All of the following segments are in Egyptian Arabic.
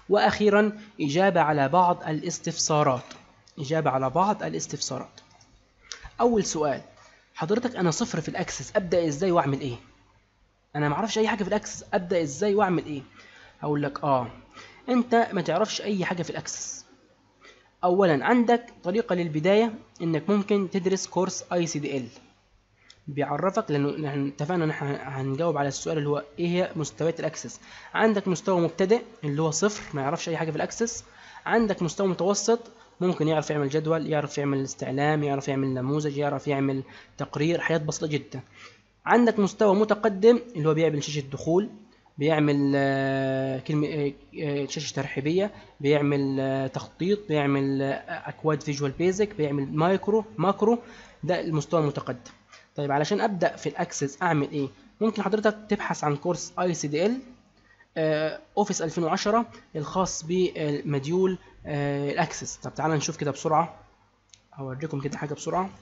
وأخيرا إجابة على بعض الاستفسارات إجابة على بعض الاستفسارات أول سؤال حضرتك أنا صفر في الأكسس أبدأ إزاي وأعمل إيه أنا معرفش أي حاجة في الأكسس أبدأ إزاي وأعمل إيه هقول لك آه أنت ما تعرفش أي حاجة في الأكسس أولا عندك طريقة للبداية إنك ممكن تدرس كورس اي سي دي ال بيعرفك لانه نحن اتفقنا ان احنا هنجاوب على السؤال اللي هو ايه هي مستويات الاكسس عندك مستوى مبتدئ اللي هو صفر ما يعرفش اي حاجه في الاكسس عندك مستوى متوسط ممكن يعرف يعمل جدول يعرف يعمل استعلام يعرف يعمل نموذج يعرف يعمل تقرير حاجات بسيطه جدا عندك مستوى متقدم اللي هو بيعمل شاشه دخول بيعمل آه، كلمة آه، آه، شاشة ترحيبية بيعمل آه، تخطيط بيعمل آه، أكواد فيجوال بيزك بيعمل مايكرو ماكرو ده المستوى المتقدم طيب علشان أبدأ في الأكسس أعمل إيه؟ ممكن حضرتك تبحث عن كورس اي سي دي ال اوفيس 2010 الخاص بمديول آه، الاكسس طب تعالى نشوف كده بسرعة هوريكم كده حاجة بسرعة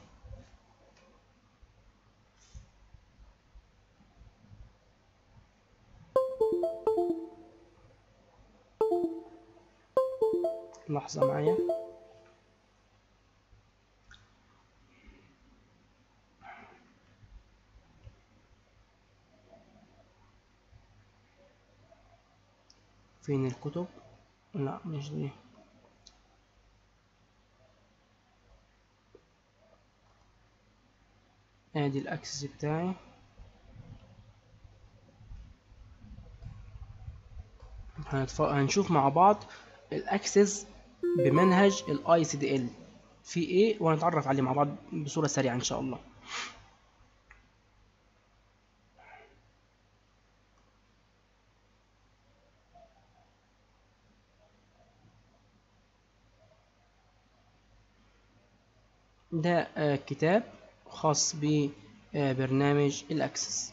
لحظة معايا فين الكتب لا مش دي ادي الاكسس بتاعي هنتف... هنشوف مع بعض الاكسس بمنهج الاي سي دي ال في ايه وهنتعرف عليه مع بعض بصورة سريعة ان شاء الله ده آه، كتاب خاص ببرنامج الاكسس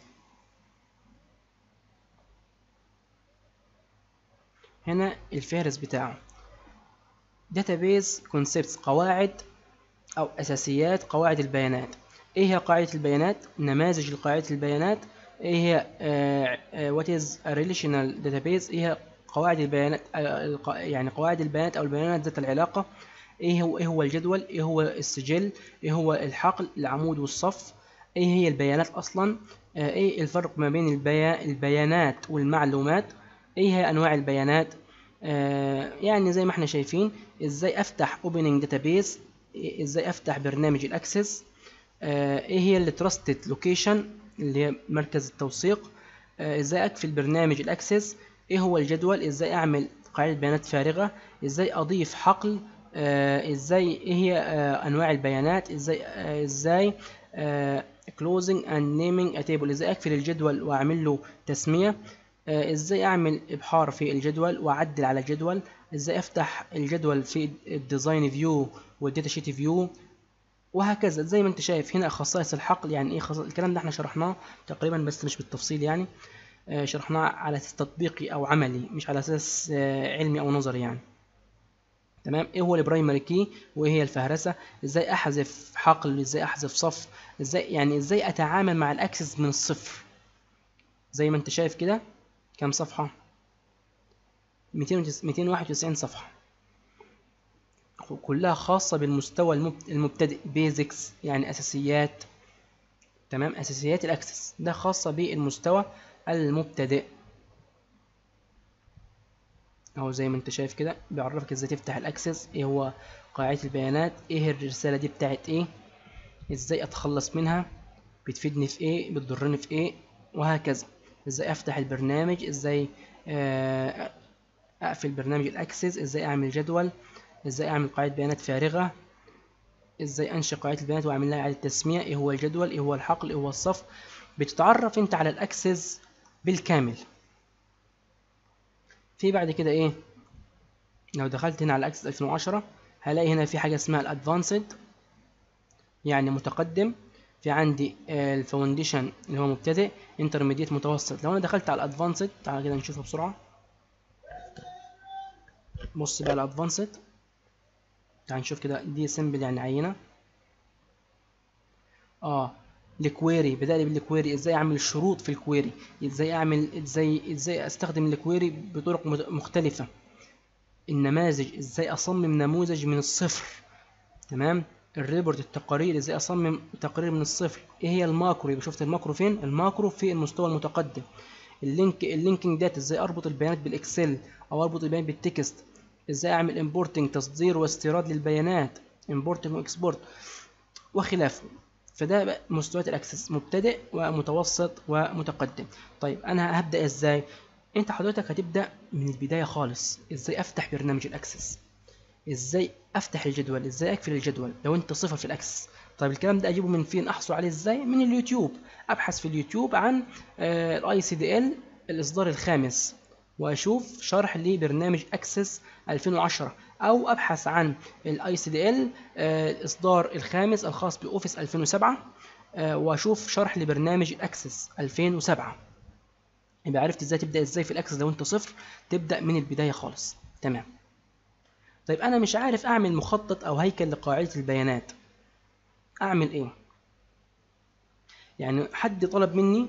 هنا الفهرس بتاعه database concepts قواعد أو أساسيات قواعد البيانات إيه هي قاعدة البيانات؟ نماذج لقاعدة البيانات إيه هي آه، آه، what is a relational database إيه هي قواعد البيانات آه، الق- يعني قواعد البيانات أو البيانات ذات العلاقة إيه هو إيه هو الجدول إيه هو السجل إيه هو الحقل العمود والصف إيه هي البيانات أصلا آه، إيه الفرق ما بين البيا- البيانات والمعلومات إيه هي أنواع البيانات آه، يعني زي ما احنا شايفين ازاي افتح opening database إيه- ازاي افتح برنامج الاكسس آه، ايه هي اللي trusted location اللي هي مركز التوثيق آه، ازاي اقفل برنامج الاكسس ايه هو الجدول ازاي اعمل قاعدة بيانات فارغة ازاي اضيف حقل آه، ازاي ايه هي آه، انواع البيانات ازاي آه، ازاي آه، closing and naming a table ازاي اقفل الجدول واعمل له تسمية آه، ازاي اعمل ابحار في الجدول واعدل على الجدول ازاي افتح الجدول في الديزاين فيو والداتا شيت فيو وهكذا زي ما انت شايف هنا خصائص الحقل يعني ايه خصائص الكلام ده احنا شرحناه تقريبا بس مش بالتفصيل يعني آه، شرحناه على اساس تطبيقي او عملي مش على اساس آه، علمي او نظري يعني تمام ايه هو البرايمري كي وايه هي الفهرسه ازاي احذف حقل ازاي احذف صف ازاي يعني ازاي اتعامل مع الاكسس من الصفر زي ما انت شايف كده كام صفحه 291 صفحه كلها خاصة بالمستوى المبت- المبتدئ بيزكس يعني أساسيات تمام أساسيات الأكسس ده خاصة بالمستوى المبتدئ أهو زي ما أنت شايف كده بيعرفك إزاي تفتح الأكسس إيه هو قاعدة البيانات إيه الرسالة دي بتاعت إيه إزاي أتخلص منها بتفيدني في إيه بتضرني في إيه وهكذا إزاي أفتح البرنامج إزاي آه، أقفل برنامج الأكسس إزاي أعمل جدول ازاي اعمل قاعدة بيانات فارغة ازاي انشئ قاعدة البيانات واعمل لها اعادة تسمية ايه هو الجدول ايه هو الحقل ايه هو الصف بتتعرف انت على الاكسس بالكامل في بعد كده ايه لو دخلت هنا على اكسس 2010 هلاقي هنا في حاجة اسمها الادفانسد يعني متقدم في عندي الفاونديشن اللي هو مبتدئ انترميديت متوسط لو انا دخلت على الادفانسد تعالى كده نشوفها بسرعة بص بقى الادفانسد تعال نشوف كده دي سمبل يعني عينة اه الكويري بدأ لي بالكويري ازاي اعمل شروط في الكويري ازاي اعمل ازاي ازاي استخدم الكويري بطرق مت- مختلفة النماذج ازاي اصمم نموذج من الصفر تمام الريبورت التقارير ازاي اصمم تقرير من الصفر ايه هي الماكرو يبقى شفت الماكرو فين الماكرو في المستوى المتقدم اللينك اللينكينج داتا ازاي اربط البيانات بالاكسل او اربط البيانات بالتكست ازاي اعمل امبورتنج تصدير واستيراد للبيانات امبورتنج واكسبورت وخلافه فده مستويات الاكسس مبتدئ ومتوسط ومتقدم طيب انا هبدا ازاي انت حضرتك هتبدا من البدايه خالص ازاي افتح برنامج الاكسس ازاي افتح الجدول ازاي اقفل الجدول لو انت صفر في الاكسس طيب الكلام ده اجيبه من فين احصل عليه ازاي من اليوتيوب ابحث في اليوتيوب عن الاي سي دي ال الاصدار الخامس واشوف شرح لبرنامج اكسس 2010 او ابحث عن الاي سي دي ال الاصدار الخامس الخاص باوفيس 2007 آه، واشوف شرح لبرنامج الاكسس 2007 يبقى عرفت ازاي تبدا ازاي في الاكسس لو انت صفر تبدا من البدايه خالص تمام طيب انا مش عارف اعمل مخطط او هيكل لقاعده البيانات اعمل ايه يعني حد طلب مني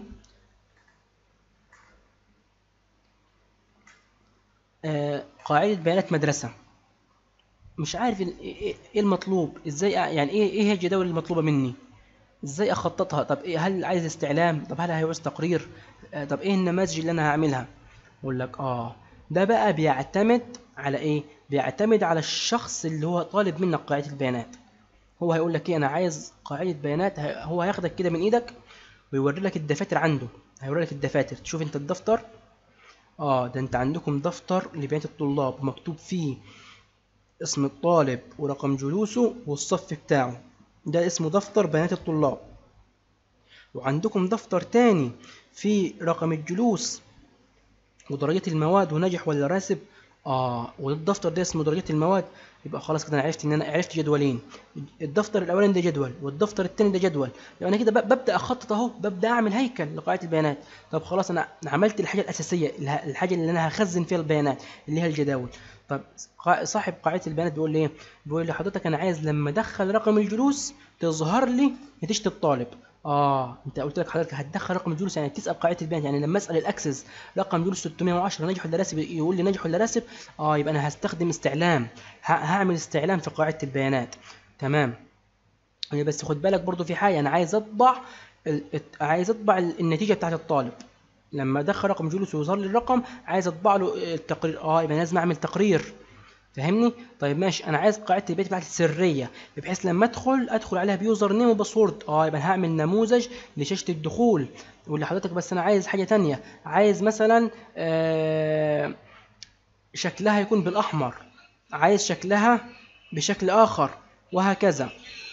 آه، قاعده بيانات مدرسه مش عارف ال- ايه إيه المطلوب ازاي أ- يعني ايه ايه هي الجداول المطلوبه مني ازاي اخططها طب إيه هل عايز استعلام طب هل هيعوز تقرير آه، طب ايه النماذج اللي انا هعملها اقول لك اه ده بقى بيعتمد على ايه بيعتمد على الشخص اللي هو طالب منك قاعده البيانات هو هيقول لك ايه انا عايز قاعده بيانات ه- هو هياخدك كده من ايدك ويوري لك الدفاتر عنده هيوري لك الدفاتر تشوف انت الدفتر اه ده انت عندكم دفتر لبيانات الطلاب مكتوب فيه اسم الطالب ورقم جلوسه والصف بتاعه ده اسمه دفتر بيانات الطلاب وعندكم دفتر تاني فيه رقم الجلوس ودرجة المواد ونجح ولا راسب اه والدفتر ده اسمه درجات المواد يبقى خلاص كده انا عرفت ان انا عرفت جدولين الدفتر الاولاني ده جدول والدفتر التاني ده جدول يبقى انا كده ب- ببدا اخطط اهو ببدا اعمل هيكل لقاعده البيانات طب خلاص انا أنا عملت الحاجه الاساسيه اله- الحاجه اللي انا هخزن فيها البيانات اللي هي الجداول طب قا- صاحب قاعده البيانات بيقول لي ايه بيقول لي حضرتك انا عايز لما ادخل رقم الجلوس تظهر لي نتيجه الطالب اه انت قلت لك حضرتك هتدخل رقم الجلوس يعني تسال قاعده البيانات يعني لما اسال الاكسس رقم جلوس 610 ناجح ولا راسب يقول لي ناجح ولا راسب اه يبقى انا هستخدم استعلام ه- هعمل استعلام في قاعده البيانات تمام هي بس خد بالك برضو في حاجه انا عايز اطبع ال- الت- عايز اطبع ال- النتيجه بتاعت الطالب لما ادخل رقم جلوس ويظهر لي الرقم عايز اطبع له التقرير اه يبقى لازم اعمل تقرير فاهمني طيب ماشي انا عايز قاعده البيانات بتاعتي سريه بحيث لما ادخل ادخل عليها بيوزر نيم وباسورد اه يبقى هعمل نموذج لشاشه الدخول يقول لحضرتك بس انا عايز حاجه تانية عايز مثلا آه شكلها يكون بالاحمر عايز شكلها بشكل اخر وهكذا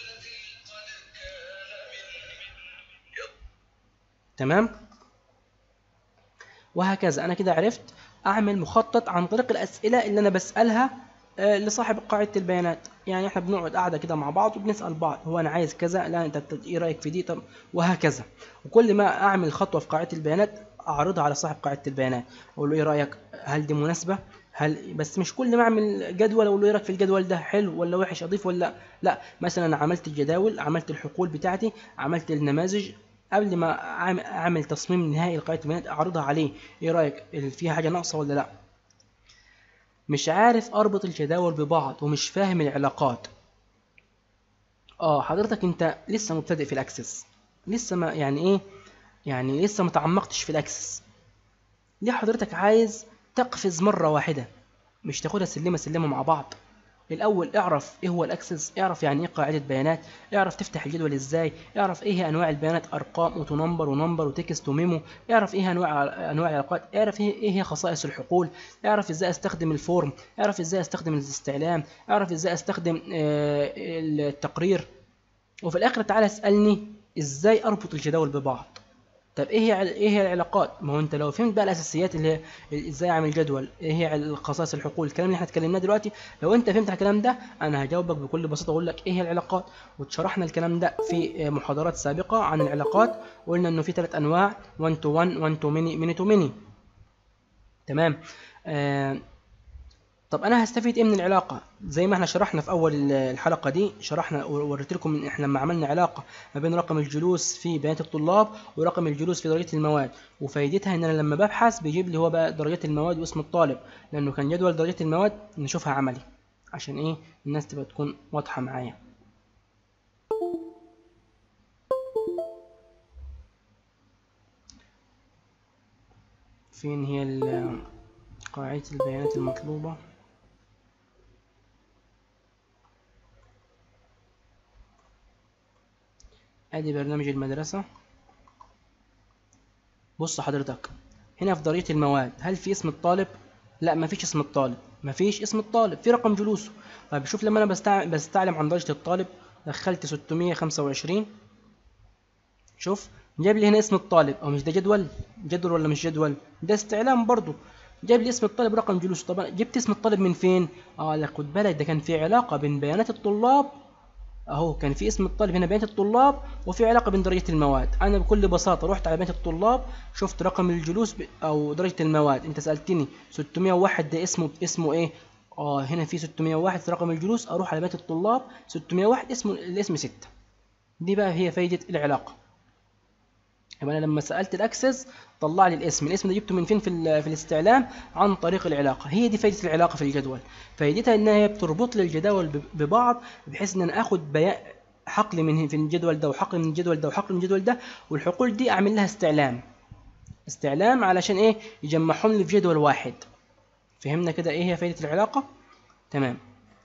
تمام وهكذا انا كده عرفت اعمل مخطط عن طريق الاسئله اللي انا بسالها آه، لصاحب قاعده البيانات يعني احنا بنقعد قاعده كده مع بعض وبنسال بعض هو انا عايز كذا لا انت أنت ايه رايك في دي طب وهكذا وكل ما اعمل خطوه في قاعده البيانات اعرضها على صاحب قاعده البيانات اقول له ايه رايك هل دي مناسبه هل بس مش كل ما اعمل جدول اقول له ايه رايك في الجدول ده حلو ولا وحش اضيف ولا لا مثلا انا عملت الجداول عملت الحقول بتاعتي عملت النماذج قبل ما أعم- اعمل تصميم نهائي لقاعده البيانات اعرضها عليه ايه رايك فيها حاجه ناقصه ولا لا مش عارف اربط الجداول ببعض ومش فاهم العلاقات اه حضرتك انت لسه مبتدئ في الاكسس لسه ما يعني ايه يعني لسه ما تعمقتش في الاكسس ليه حضرتك عايز تقفز مرة واحدة مش تاخدها سلمة سلمة مع بعض الأول اعرف ايه هو الاكسس اعرف يعني ايه قاعدة بيانات اعرف تفتح الجدول ازاي اعرف ايه هي انواع البيانات ارقام وتنمبر ونمبر وتكست وميمو اعرف ايه انواع انواع العلاقات اعرف ايه ايه هي خصائص الحقول اعرف ازاي استخدم الفورم اعرف ازاي استخدم الاستعلام اعرف ازاي استخدم آه، التقرير وفي الاخر تعالى اسالني ازاي اربط الجداول ببعض طب ايه هي ايه هي العلاقات ما هو انت لو فهمت بقى الاساسيات اللي هي ازاي اعمل جدول ايه هي الخصائص الحقول الكلام اللي احنا اتكلمناه دلوقتي لو انت فهمت الكلام ده انا هجاوبك بكل بساطه واقول لك ايه هي العلاقات وشرحنا الكلام ده في محاضرات سابقه عن العلاقات وقلنا انه في ثلاث انواع 1 تو 1 1 تو ميني ميني تو ميني تمام آه طب انا هستفيد ايه من العلاقه زي ما احنا شرحنا في اول الحلقه دي شرحنا ووريت لكم ان احنا لما عملنا علاقه ما بين رقم الجلوس في بيانات الطلاب ورقم الجلوس في درجه المواد وفائدتها ان انا لما ببحث بيجيب لي هو بقى درجات المواد واسم الطالب لانه كان جدول درجات المواد نشوفها عملي عشان ايه الناس تبقى تكون واضحه معايا فين هي قاعدة البيانات المطلوبة ادي برنامج المدرسة بص حضرتك هنا في ضرية المواد هل في اسم الطالب لا مفيش اسم الطالب مفيش اسم الطالب في رقم جلوسه طيب شوف لما انا بستعلم عن درجة الطالب دخلت 625 شوف جاب لي هنا اسم الطالب او مش ده جدول جدول ولا مش جدول ده استعلام برضو جاب لي اسم الطالب رقم جلوسه طبعا جبت اسم الطالب من فين اه لا خد بالك ده كان في علاقة بين بيانات الطلاب اهو كان في اسم الطالب هنا بيانات الطلاب وفي علاقه بين درجه المواد انا بكل بساطه رحت على بيانات الطلاب شفت رقم الجلوس ب... او درجه المواد انت سالتني 601 ده اسمه اسمه ايه اه هنا في 601 في رقم الجلوس اروح على بيانات الطلاب 601 اسمه الاسم 6 دي بقى هي فايده العلاقه يبقى انا لما سالت الاكسس طلع لي الاسم الاسم ده جبته من فين في, في الاستعلام عن طريق العلاقه هي دي فايده العلاقه في الجدول فايدتها ان هي بتربط لي الجداول ببعض بحيث ان انا اخد بيان حقل من في الجدول ده وحقل من الجدول ده وحقل من الجدول ده والحقول دي اعمل لها استعلام استعلام علشان ايه يجمعهم لي في جدول واحد فهمنا كده ايه هي فايده العلاقه تمام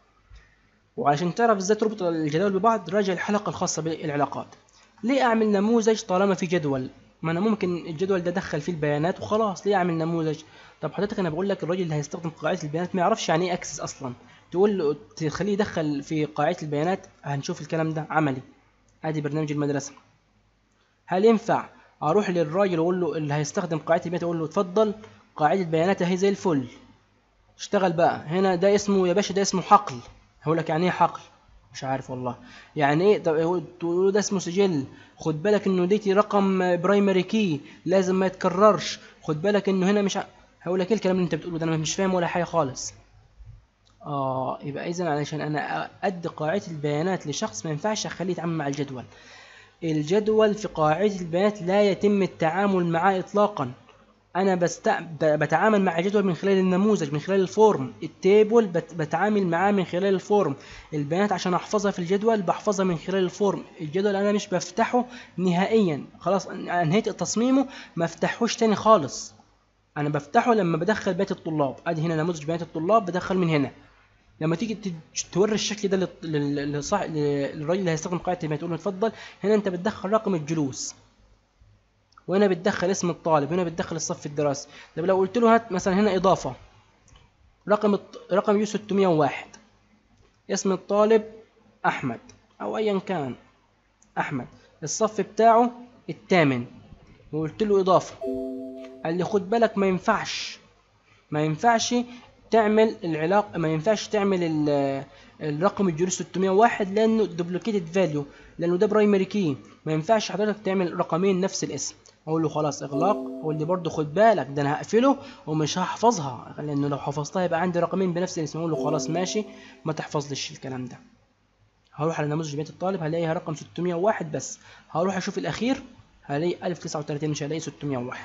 وعشان تعرف ازاي تربط الجداول ببعض راجع الحلقه الخاصه بالعلاقات ليه اعمل نموذج طالما في جدول ما انا ممكن الجدول ده ادخل فيه البيانات وخلاص ليه اعمل نموذج طب حضرتك انا بقول لك الراجل اللي هيستخدم قاعده البيانات ما يعرفش يعني ايه اكسس اصلا تقول له تخليه يدخل في قاعده البيانات هنشوف الكلام ده عملي ادي برنامج المدرسه هل ينفع اروح للراجل واقول له اللي هيستخدم قاعده البيانات اقول له اتفضل قاعده البيانات اهي زي الفل اشتغل بقى هنا ده اسمه يا باشا ده اسمه حقل هقول لك يعني ايه حقل مش عارف والله يعني ايه طب تقول ده اسمه سجل خد بالك انه ديتي رقم برايمري كي لازم ما يتكررش خد بالك انه هنا مش ع... هقول لك ايه الكلام اللي انت بتقوله ده انا مش فاهم ولا حاجه خالص اه يبقى اذا علشان انا ادي قاعده البيانات لشخص ما ينفعش اخليه يتعامل مع الجدول الجدول في قاعده البيانات لا يتم التعامل معاه اطلاقا انا بست... بتعامل مع الجدول من خلال النموذج من خلال الفورم التيبل بت... بتعامل معاه من خلال الفورم البيانات عشان احفظها في الجدول بحفظها من خلال الفورم الجدول انا مش بفتحه نهائيا خلاص انهيت تصميمه ما افتحوش تاني خالص انا بفتحه لما بدخل بيانات الطلاب ادي هنا نموذج بيانات الطلاب بدخل من هنا لما تيجي توري الشكل ده للصح... للراجل اللي هيستخدم قاعده البيانات تقول له اتفضل هنا انت بتدخل رقم الجلوس وهنا بتدخل اسم الطالب هنا بتدخل الصف الدراسي طب لو قلت له هات مثلا هنا اضافه رقم رقم يو 601 اسم الطالب احمد او ايا كان احمد الصف بتاعه الثامن وقلت له اضافه قال لي خد بالك ما ينفعش ما ينفعش تعمل العلاقه ما ينفعش تعمل الرقم الجلوس 601 لانه دوبليكيتد فاليو لانه ده برايمري كي ما ينفعش حضرتك تعمل رقمين نفس الاسم اقول له خلاص اغلاق اقول لي برده خد بالك ده انا هقفله ومش هحفظها لانه لو حفظتها يبقى عندي رقمين بنفس الاسم اقول له خلاص ماشي ما تحفظليش الكلام ده هروح على نموذج بيت الطالب هلاقيها رقم 601 بس هروح اشوف الاخير هلاقي 1039 مش هلاقي 601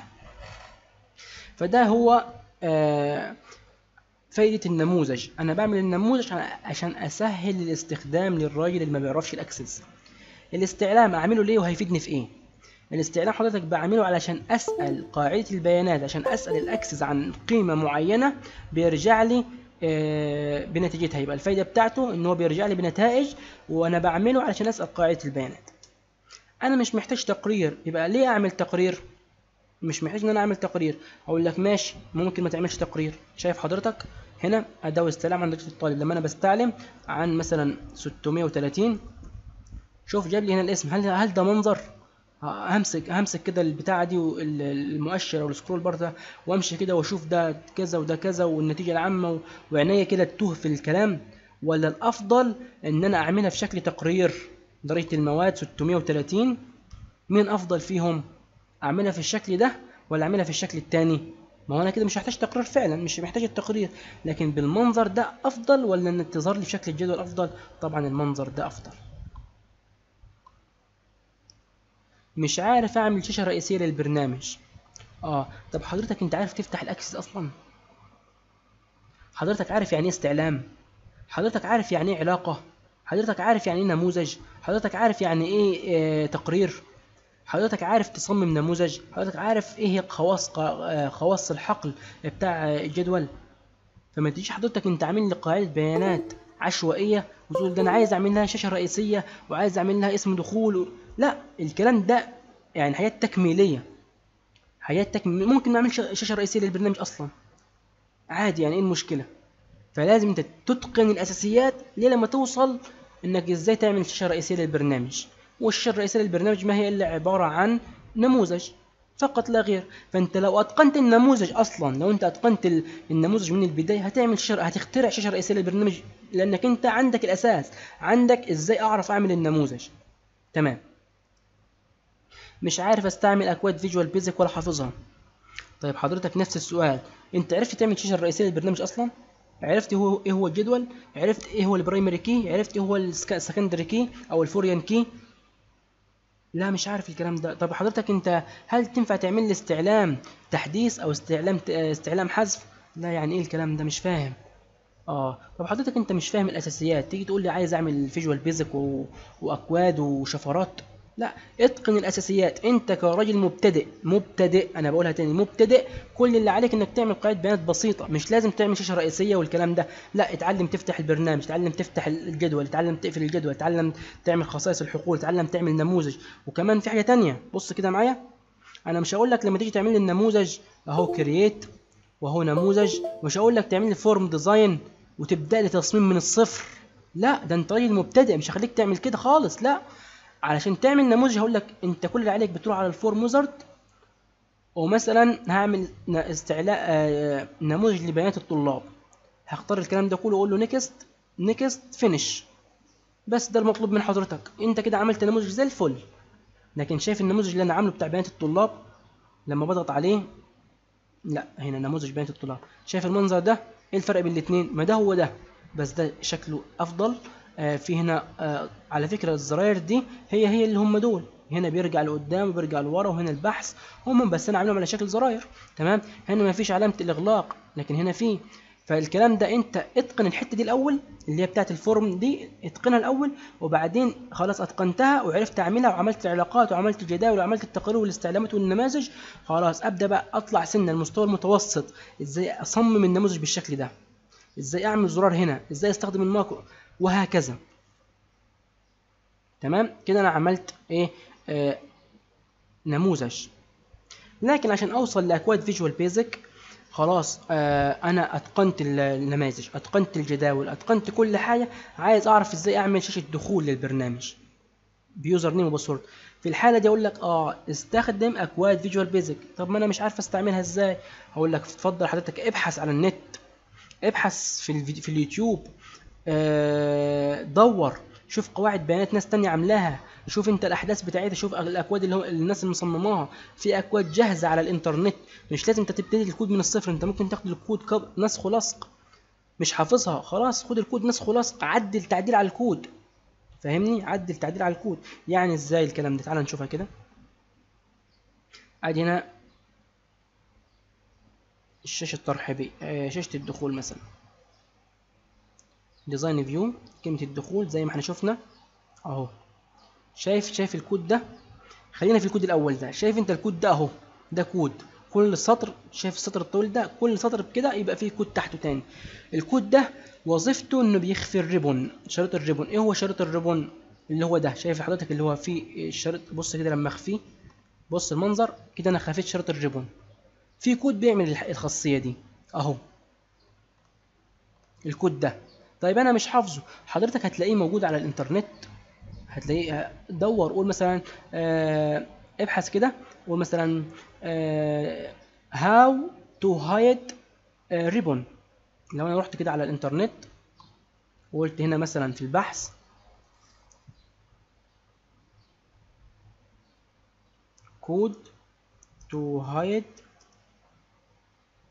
فده هو آه فايدة النموذج أنا بعمل النموذج عشان أسهل الاستخدام للراجل اللي ما بيعرفش الأكسس الاستعلام أعمله ليه وهيفيدني في إيه الاستعلام حضرتك بعمله علشان اسال قاعده البيانات عشان اسال الاكسس عن قيمه معينه بيرجع لي آه، بنتيجتها يبقى الفايده بتاعته ان هو بيرجع لي بنتائج وانا بعمله علشان اسال قاعده البيانات انا مش محتاج تقرير يبقى ليه اعمل تقرير مش محتاج ان انا اعمل تقرير اقول لك ماشي ممكن ما تعملش تقرير شايف حضرتك هنا اداه استعلام عن درجه الطالب لما انا بستعلم عن مثلا 630 شوف جاب لي هنا الاسم هل هل ده منظر همسك همسك كده البتاعه دي المؤشر او السكرول بار ده وامشي كده واشوف ده كذا وده كذا والنتيجه العامه وعينيا كده تتوه في الكلام ولا الافضل ان انا اعملها في شكل تقرير درجه المواد 630 مين افضل فيهم اعملها في الشكل ده ولا اعملها في الشكل الثاني ما هو انا كده مش محتاج تقرير فعلا مش محتاج التقرير لكن بالمنظر ده افضل ولا ان تظهر لي بشكل الجدول افضل طبعا المنظر ده افضل مش عارف اعمل شاشه رئيسيه للبرنامج اه طب حضرتك انت عارف تفتح الاكسس اصلا حضرتك عارف يعني ايه استعلام حضرتك عارف يعني ايه علاقه حضرتك عارف يعني ايه نموذج حضرتك عارف يعني ايه آه تقرير حضرتك عارف تصمم نموذج حضرتك عارف ايه هي خواص آه، خواص الحقل بتاع الجدول فما تجيش حضرتك انت عامل لي قاعده بيانات عشوائيه وتقول ده انا عايز اعمل لها شاشه رئيسيه وعايز اعمل لها اسم دخول و... لا الكلام ده يعني حاجات تكميليه حاجات تكميليه ممكن نعمل شاشه رئيسيه للبرنامج اصلا عادي يعني ايه المشكله فلازم انت تتقن الاساسيات ليه لما توصل انك ازاي تعمل شاشه رئيسيه للبرنامج والشاشه الرئيسيه للبرنامج ما هي الا عباره عن نموذج فقط لا غير فانت لو اتقنت النموذج اصلا لو انت اتقنت النموذج من البدايه هتعمل شر... هتخترع شاشه رئيسيه للبرنامج لانك انت عندك الاساس عندك ازاي اعرف اعمل النموذج تمام مش عارف استعمل اكواد فيجوال بيزك ولا حافظها طيب حضرتك نفس السؤال انت عرفت تعمل الشاشه الرئيسيه للبرنامج اصلا عرفت هو ايه هو الجدول عرفت ايه هو البرايمري كي عرفت ايه هو السكندري كي او الفوريان كي لا مش عارف الكلام ده طب حضرتك انت هل تنفع تعمل لي استعلام تحديث او استعلام استعلام حذف لا يعني ايه الكلام ده مش فاهم اه طب حضرتك انت مش فاهم الاساسيات تيجي تقول لي عايز اعمل فيجوال بيزك و... واكواد وشفرات لا اتقن الاساسيات انت كراجل مبتدئ مبتدئ انا بقولها تاني مبتدئ كل اللي عليك انك تعمل قاعده بيانات بسيطه مش لازم تعمل شاشه رئيسيه والكلام ده لا اتعلم تفتح البرنامج اتعلم تفتح الجدول اتعلم تقفل الجدول اتعلم تعمل خصائص الحقول اتعلم تعمل نموذج وكمان في حاجه تانية بص كده معايا انا مش هقول لك لما تيجي تعمل لي النموذج اهو كرييت وهو نموذج مش هقول لك تعمل لي فورم ديزاين وتبدا لي تصميم من الصفر لا ده انت راجل مبتدئ مش هخليك تعمل كده خالص لا علشان تعمل نموذج هقول لك انت كل اللي عليك بتروح على الفورم ويزرد ومثلا هعمل استعلاء آه، نموذج لبيانات الطلاب هختار الكلام ده كله واقول له نيكست نيكست فينيش بس ده المطلوب من حضرتك انت كده عملت نموذج زي الفل لكن شايف النموذج اللي انا عامله بتاع بيانات الطلاب لما بضغط عليه لا هنا نموذج بيانات الطلاب شايف المنظر ده ايه الفرق بين الاثنين ما ده هو ده بس ده شكله افضل آه في هنا آه على فكرة الزراير دي هي هي اللي هم دول هنا بيرجع لقدام وبيرجع لورا وهنا البحث هم بس انا عاملهم على شكل زراير تمام هنا ما فيش علامة الاغلاق لكن هنا في فالكلام ده انت اتقن الحته دي الاول اللي هي بتاعت الفورم دي اتقنها الاول وبعدين خلاص اتقنتها وعرفت اعملها وعملت العلاقات وعملت الجداول وعملت التقارير والاستعلامات والنماذج خلاص ابدا بقى اطلع سن المستوى المتوسط ازاي اصمم النموذج بالشكل ده ازاي اعمل زرار هنا ازاي استخدم الماكرو وهكذا تمام كده انا عملت ايه آه نموذج لكن عشان اوصل لاكواد فيجوال بيزك خلاص آه انا اتقنت النماذج اتقنت الجداول اتقنت كل حاجه عايز اعرف ازاي اعمل شاشه دخول للبرنامج بيوزر نيم وباسورد في الحاله دي اقول لك اه استخدم اكواد فيجوال بيزك طب ما انا مش عارف استعملها ازاي هقول لك اتفضل حضرتك ابحث على النت ابحث في الفيديو في اليوتيوب آه دور شوف قواعد بيانات ناس تانية عاملاها شوف انت الاحداث بتاعتها شوف الاكواد اللي هو الناس اللي مصمماها في اكواد جاهزه على الانترنت مش لازم انت تبتدي الكود من الصفر انت ممكن تاخد الكود نسخ ولصق مش حافظها خلاص خد الكود نسخ ولصق عدل تعديل على الكود فاهمني عدل تعديل على الكود يعني ازاي الكلام ده تعال نشوفها كده ادي هنا الشاشه الترحيبيه آه، شاشه الدخول مثلا ديزاين فيو كلمه الدخول زي ما احنا شفنا اهو شايف شايف الكود ده خلينا في الكود الاول ده شايف انت الكود ده اهو ده كود كل سطر شايف السطر الطويل ده كل سطر بكده يبقى فيه كود تحته تاني الكود ده وظيفته انه بيخفي الريبون شريط الريبون ايه هو شريط الريبون اللي هو ده شايف حضرتك اللي هو فيه الشريط بص كده لما اخفيه بص المنظر كده انا خفيت شريط الريبون في كود بيعمل الخاصيه دي اهو الكود ده طيب انا مش حافظه حضرتك هتلاقيه موجود على الانترنت هتلاقيه دور قول مثلا آه ابحث كده قول مثلا هاو تو هايد ريبون لو انا رحت كده على الانترنت وقلت هنا مثلا في البحث كود تو هايد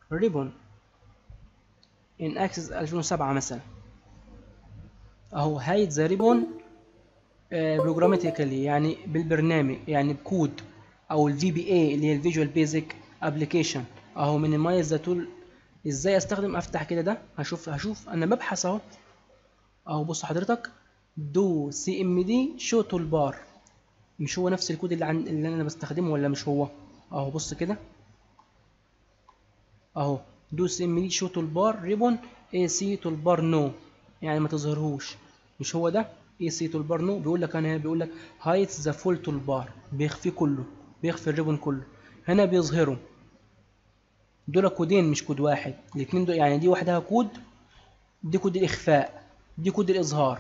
ريبون ان اكسس 2007 مثلا اهو هايد ذا ريبون بروجراماتيكالي يعني بالبرنامج يعني بكود او الفي بي اي اللي هي الفيجوال بيزك ابلكيشن اهو مينيمايز ذا تول ازاي استخدم افتح كده ده هشوف هشوف انا ببحث اهو اهو بص حضرتك دو سي ام دي شو تول بار مش هو نفس الكود اللي, عن... اللي انا بستخدمه ولا مش هو اهو بص كده اهو دو سي ام دي شو تول بار ريبون اي سي تول بار نو يعني ما تظهرهوش مش هو ده اي سي تول بار نو بيقول لك انا بيقول لك هايت ذا فول تول بار بيخفي كله بيخفي الريبون كله هنا بيظهره دول كودين مش كود واحد الاثنين دول يعني دي وحدها كود دي كود الاخفاء دي كود الاظهار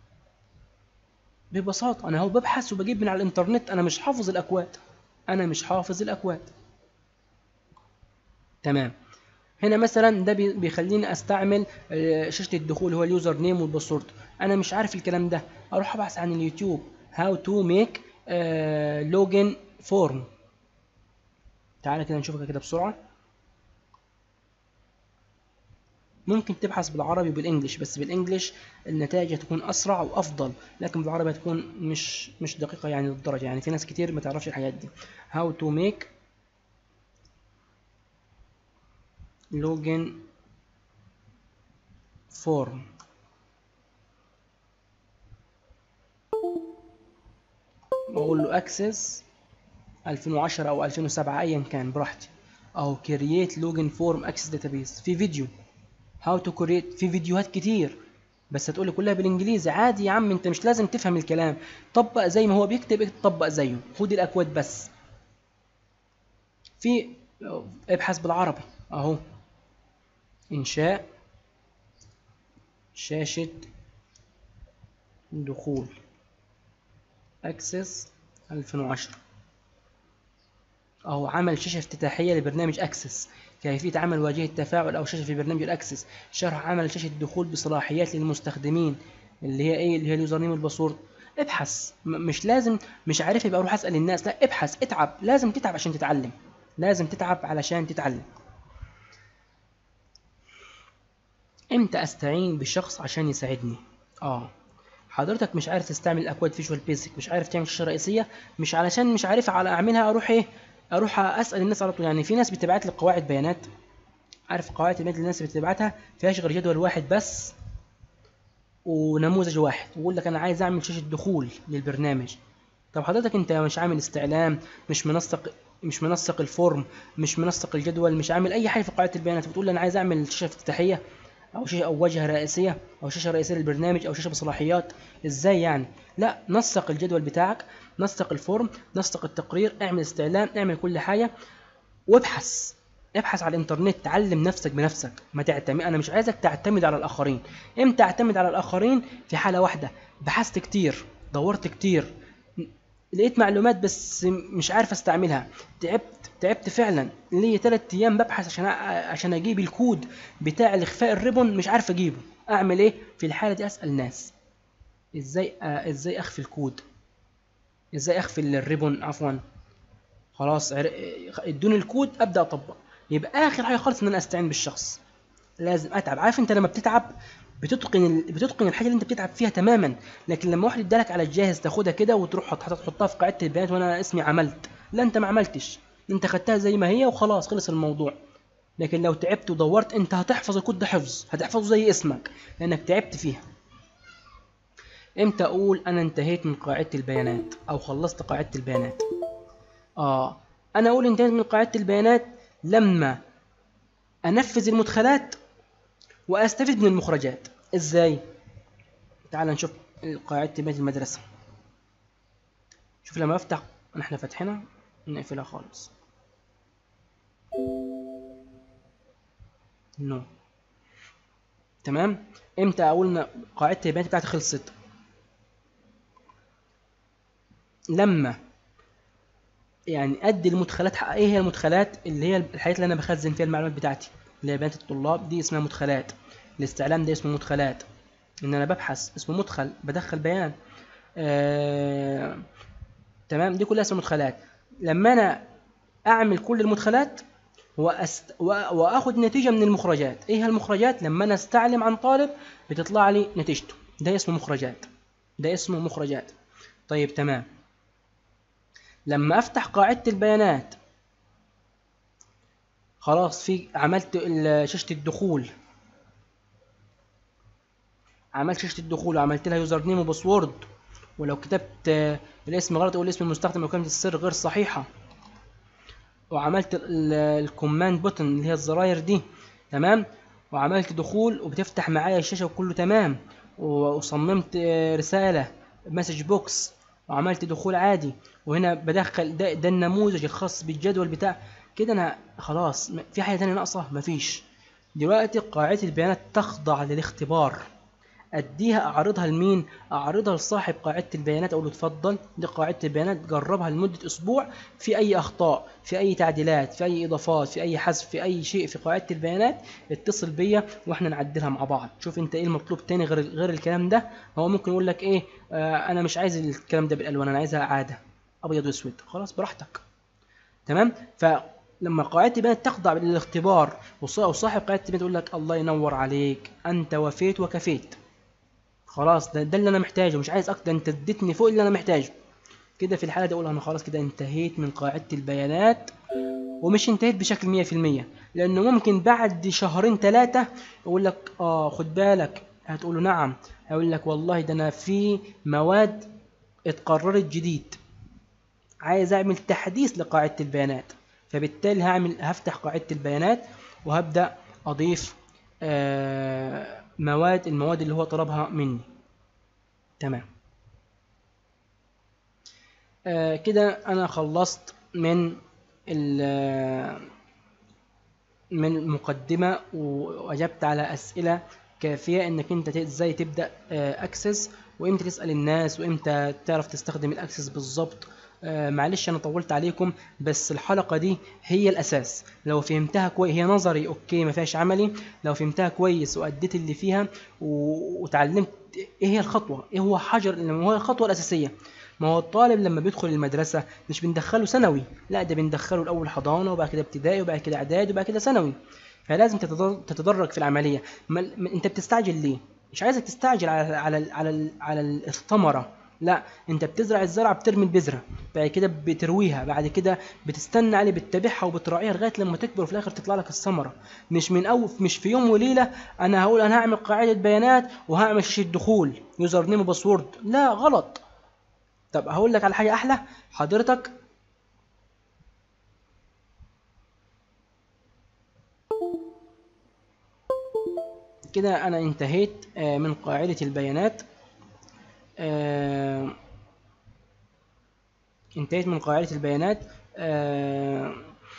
ببساطة أنا هو ببحث وبجيب من على الإنترنت أنا مش حافظ الأكواد أنا مش حافظ الأكواد تمام هنا مثلا ده بيخليني استعمل شاشة الدخول هو اليوزر نيم والباسورد انا مش عارف الكلام ده اروح ابحث عن اليوتيوب هاو تو ميك لوجن فورم تعالى كده نشوفها كده بسرعة ممكن تبحث بالعربي وبالانجلش بس بالانجلش النتائج هتكون اسرع وافضل لكن بالعربي هتكون مش مش دقيقه يعني للدرجه يعني في ناس كتير ما تعرفش الحاجات دي how to make login form واقول له access 2010 او 2007 ايا كان براحتي او create login form access database في فيديو هاو تو كريت في فيديوهات كتير بس هتقولي كلها بالانجليزي عادي يا عم انت مش لازم تفهم الكلام طبق زي ما هو بيكتب طبق زيه خد الاكواد بس في ابحث بالعربي اهو انشاء شاشة دخول اكسس 2010 اهو عمل شاشة افتتاحية لبرنامج اكسس كيفية عمل واجهة تفاعل أو شاشة في برنامج الأكسس شرح عمل شاشة دخول بصلاحيات للمستخدمين اللي هي إيه اللي هي اليوزر نيم والباسورد ابحث مش لازم مش عارف يبقى اروح اسال الناس لا ابحث اتعب لازم تتعب عشان تتعلم لازم تتعب علشان تتعلم امتى استعين بشخص عشان يساعدني اه حضرتك مش عارف تستعمل الاكواد فيجوال بيزك مش عارف تعمل شاشه رئيسيه مش علشان مش عارف على اعملها اروح ايه اروح اسال الناس على طول يعني في ناس بتبعت لي قواعد بيانات عارف قواعد البيانات اللي الناس بتبعتها فيهاش غير جدول واحد بس ونموذج واحد ويقول لك انا عايز اعمل شاشه دخول للبرنامج طب حضرتك انت مش عامل استعلام مش منسق مش منسق الفورم مش منسق الجدول مش عامل اي حاجه في قاعده البيانات بتقول لي انا عايز اعمل شاشه افتتاحيه او شاشه او واجهه رئيسيه او شاشه رئيسيه للبرنامج او شاشه بصلاحيات ازاي يعني لا نسق الجدول بتاعك نسق الفورم نسق التقرير اعمل استعلام اعمل كل حاجه وابحث ابحث على الانترنت تعلم نفسك بنفسك ما تعتمد انا مش عايزك تعتمد على الاخرين امتى اعتمد على الاخرين في حاله واحده بحثت كتير دورت كتير لقيت معلومات بس مش عارف استعملها تعبت تعبت فعلا ليا ثلاث ايام ببحث عشان عشان اجيب الكود بتاع الاخفاء الريبون مش عارف اجيبه اعمل ايه في الحاله دي اسال ناس ازاي آه ازاي اخفي الكود ازاي اخفي الريبون عفوا خلاص ادوني الكود ابدا اطبق يبقى اخر حاجه خالص ان انا استعين بالشخص لازم اتعب عارف انت لما بتتعب بتتقن ال... بتتقن الحاجه اللي انت بتتعب فيها تماما لكن لما واحد ادالك على الجاهز تاخدها كده وتروح تحطها في قاعده البيانات وانا اسمي عملت لا انت ما عملتش انت خدتها زي ما هي وخلاص خلص الموضوع لكن لو تعبت ودورت انت هتحفظ الكود ده حفظ هتحفظه زي اسمك لانك تعبت فيها امتى اقول انا انتهيت من قاعده البيانات او خلصت قاعده البيانات اه انا اقول انتهيت من قاعده البيانات لما انفذ المدخلات واستفيد من المخرجات ازاي تعال نشوف قاعده بيت المدرسه شوف لما افتح احنا فاتحينها نقفلها خالص نو no. تمام امتى اقول قاعده البيانات بتاعتي خلصت لما يعني ادي المدخلات ايه هي المدخلات اللي هي الحاجات اللي انا بخزن فيها المعلومات بتاعتي اللي هي بيانات الطلاب دي اسمها مدخلات الاستعلام ده اسمه مدخلات ان انا ببحث اسمه مدخل بدخل بيان آه... تمام دي كلها اسمها مدخلات لما انا اعمل كل المدخلات وأست... و... واخد نتيجه من المخرجات ايه المخرجات لما انا استعلم عن طالب بتطلع لي نتيجته ده اسمه مخرجات ده اسمه مخرجات طيب تمام لما افتح قاعده البيانات خلاص في عملت شاشه الدخول عملت شاشه الدخول وعملت لها يوزر نيم وباسورد ولو كتبت الاسم غلط او الاسم المستخدم وكلمه السر غير صحيحه وعملت الكوماند بوتن اللي هي الزراير دي تمام وعملت دخول وبتفتح معايا الشاشه وكله تمام وصممت رساله مسج بوكس وعملت دخول عادي وهنا بدخل ده, ده النموذج الخاص بالجدول بتاع كده انا خلاص في حاجه تانية ناقصه مفيش دلوقتي قاعده البيانات تخضع للاختبار اديها اعرضها لمين اعرضها لصاحب قاعده البيانات اقول له اتفضل دي قاعده البيانات جربها لمده اسبوع في اي اخطاء في اي تعديلات في اي اضافات في اي حذف في اي شيء في قاعده البيانات اتصل بيا واحنا نعدلها مع بعض شوف انت ايه المطلوب تاني غير غير الكلام ده هو ممكن يقول لك ايه آه انا مش عايز الكلام ده بالالوان انا عايزها عاده ابيض واسود خلاص براحتك تمام ف لما قاعده البيانات تخضع للاختبار وصاحب قاعده البيانات يقول لك الله ينور عليك انت وفيت وكفيت خلاص ده, ده اللي انا محتاجه مش عايز اكتر انت اديتني فوق اللي انا محتاجه كده في الحاله دي اقول انا خلاص كده انتهيت من قاعده البيانات ومش انتهيت بشكل 100% لانه ممكن بعد شهرين ثلاثه يقول لك اه خد بالك هتقول له نعم هيقول لك والله ده انا في مواد اتقررت جديد عايز اعمل تحديث لقاعده البيانات فبالتالي هعمل هفتح قاعده البيانات وهبدا اضيف آه مواد المواد اللي هو طلبها مني تمام آه كده انا خلصت من من المقدمة وأجبت على أسئلة كافية إنك أنت إزاي تبدأ أكسس آه، وإمتى تسأل الناس وإمتى تعرف تستخدم الأكسس بالظبط آه معلش انا طولت عليكم بس الحلقه دي هي الاساس لو فهمتها كويس هي نظري اوكي ما فيهاش عملي لو فهمتها كويس واديت اللي فيها وتعلمت ايه هي الخطوه ايه هو حجر هو الخطوه الاساسيه ما هو الطالب لما بيدخل المدرسة مش بندخله ثانوي لا ده بندخله الأول حضانة وبعد كده ابتدائي وبعد كده إعدادي وبعد كده ثانوي فلازم تتدرج في العملية ما أنت بتستعجل ليه؟ مش عايزك تستعجل على على على على الثمرة لا انت بتزرع الزرعه بترمي البذره بعد كده بترويها بعد كده بتستنى عليه بتتابعها وبتراعيها لغايه لما تكبر وفي الاخر تطلع لك الثمره مش من اول مش في يوم وليله انا هقول انا هعمل قاعده بيانات وهعمل شاشه دخول يوزر نيم وباسورد لا غلط طب هقول لك على حاجه احلى حضرتك كده انا انتهيت آه، من قاعده البيانات آه، انتهيت من قاعدة البيانات آه،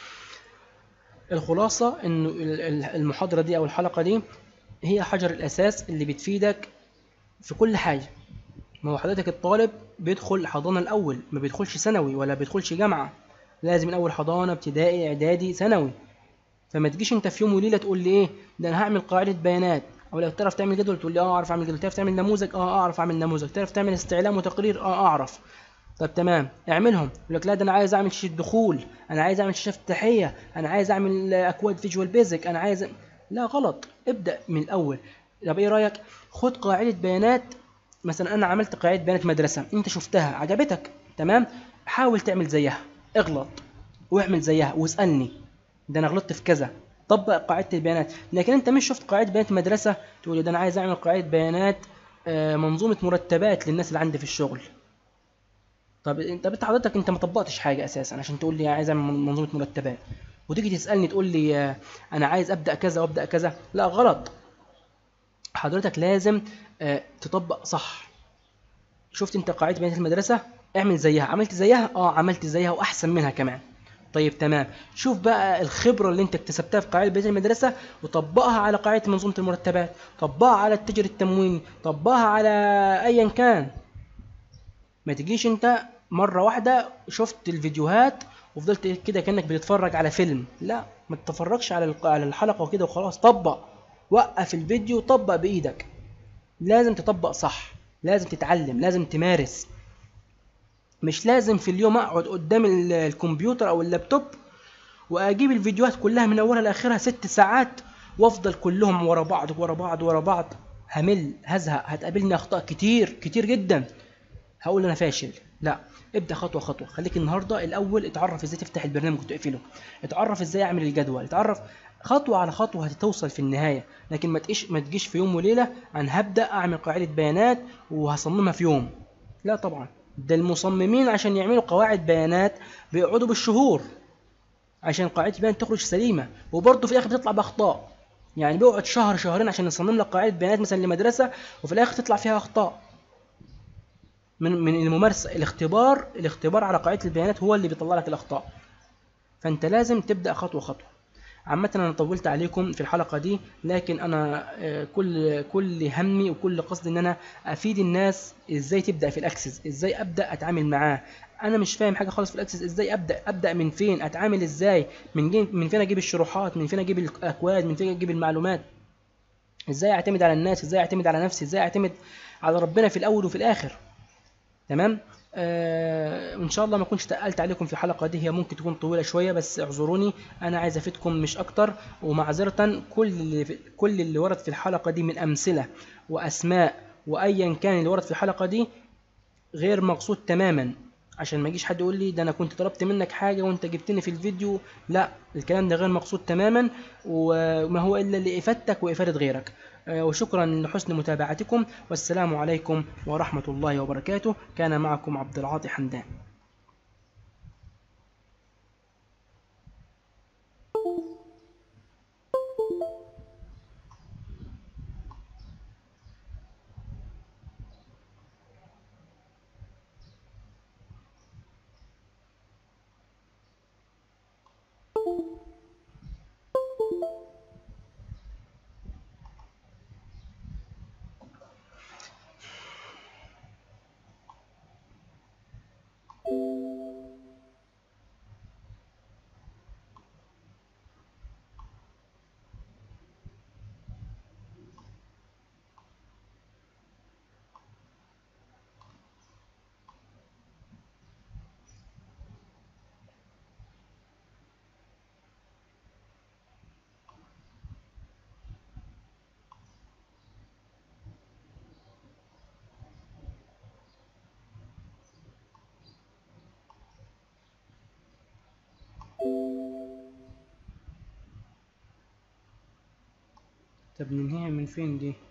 الخلاصة انه المحاضرة دي او الحلقة دي هي حجر الاساس اللي بتفيدك في كل حاجة ما هو حضرتك الطالب بيدخل حضانة الاول ما بيدخلش ثانوي ولا بيدخلش جامعة لازم من اول حضانة ابتدائي اعدادي ثانوي فما تجيش انت في يوم وليلة تقول لي ايه ده انا هعمل قاعدة بيانات او لو تعرف تعمل جدول تقول لي اه اعرف اعمل جدول تعرف تعمل نموذج اه اعرف اعمل نموذج تعرف تعمل استعلام وتقرير اه اعرف طب تمام اعملهم يقول لك لا ده انا عايز اعمل شاشه دخول انا عايز اعمل شاشه افتتاحيه انا عايز اعمل اكواد فيجوال بيزك انا عايز لا غلط ابدا من الاول طب ايه رايك خد قاعده بيانات مثلا انا عملت قاعده بيانات مدرسه انت شفتها عجبتك تمام حاول تعمل زيها اغلط واعمل زيها واسالني ده انا غلطت في كذا طبق قاعده البيانات لكن انت مش شفت قاعده بيانات مدرسه تقول ده انا عايز اعمل قاعده بيانات آه، منظومه مرتبات للناس اللي عندي في الشغل طب انت حضرتك انت ما طبقتش حاجه اساسا عشان تقول لي عايز اعمل منظومه مرتبات وتيجي تسالني تقول لي آه، انا عايز ابدا كذا وابدا كذا لا غلط حضرتك لازم آه، تطبق صح شفت انت قاعده بيانات المدرسه اعمل زيها عملت زيها اه عملت زيها واحسن منها كمان طيب تمام شوف بقى الخبرة اللي انت اكتسبتها في قاعدة بيت المدرسة وطبقها على قاعدة منظومة المرتبات طبقها على التجر التمويني طبقها على ايا كان ما تجيش انت مرة واحدة شفت الفيديوهات وفضلت كده كأنك بتتفرج على فيلم لا ما تتفرجش على على الحلقة وكده وخلاص طبق وقف الفيديو وطبق بإيدك لازم تطبق صح لازم تتعلم لازم تمارس مش لازم في اليوم اقعد قدام الكمبيوتر او اللابتوب واجيب الفيديوهات كلها من اولها لاخرها ست ساعات وافضل كلهم ورا بعض ورا بعض ورا بعض همل هزهق هتقابلني اخطاء كتير كتير جدا هقول انا فاشل لا ابدا خطوه خطوه خليك النهارده الاول اتعرف ازاي تفتح البرنامج وتقفله اتعرف ازاي اعمل الجدول اتعرف خطوه على خطوه هتوصل في النهايه لكن ما تقيش ما تجيش في يوم وليله انا هبدا اعمل قاعده بيانات وهصممها في يوم لا طبعا ده المصممين عشان يعملوا قواعد بيانات بيقعدوا بالشهور عشان قاعده البيانات تخرج سليمه وبرضه في الاخر بتطلع باخطاء يعني بيقعد شهر شهرين عشان يصمم لك قاعده بيانات مثلا لمدرسه وفي الاخر تطلع فيها اخطاء من من الممارسه الاختبار الاختبار على قاعده البيانات هو اللي بيطلع لك الاخطاء فانت لازم تبدا خطوه خطوه عامة أنا طولت عليكم في الحلقة دي لكن أنا آه، كل كل همي وكل قصدي إن أنا أفيد الناس إزاي تبدأ في الأكسس إزاي أبدأ أتعامل معاه أنا مش فاهم حاجة خالص في الأكسس إزاي أبدأ أبدأ من فين أتعامل إزاي من جين من فين أجيب الشروحات من فين أجيب الأكواد من فين أجيب المعلومات إزاي أعتمد على الناس إزاي أعتمد على نفسي إزاي أعتمد على ربنا في الأول وفي الآخر تمام آه ان شاء الله ما اكونش تقلت عليكم في الحلقه دي هي ممكن تكون طويله شويه بس اعذروني انا عايز افيدكم مش اكتر ومعذره كل اللي في كل اللي ورد في الحلقه دي من امثله واسماء وايا كان اللي ورد في الحلقه دي غير مقصود تماما عشان ما يجيش حد يقول لي ده انا كنت طلبت منك حاجه وانت جبتني في الفيديو لا الكلام ده غير مقصود تماما وما هو الا لافادتك وافاده غيرك آه، وشكرا لحسن متابعتكم والسلام عليكم ورحمة الله وبركاته كان معكم عبد العاطي حمدان طب ننهيها من فين دي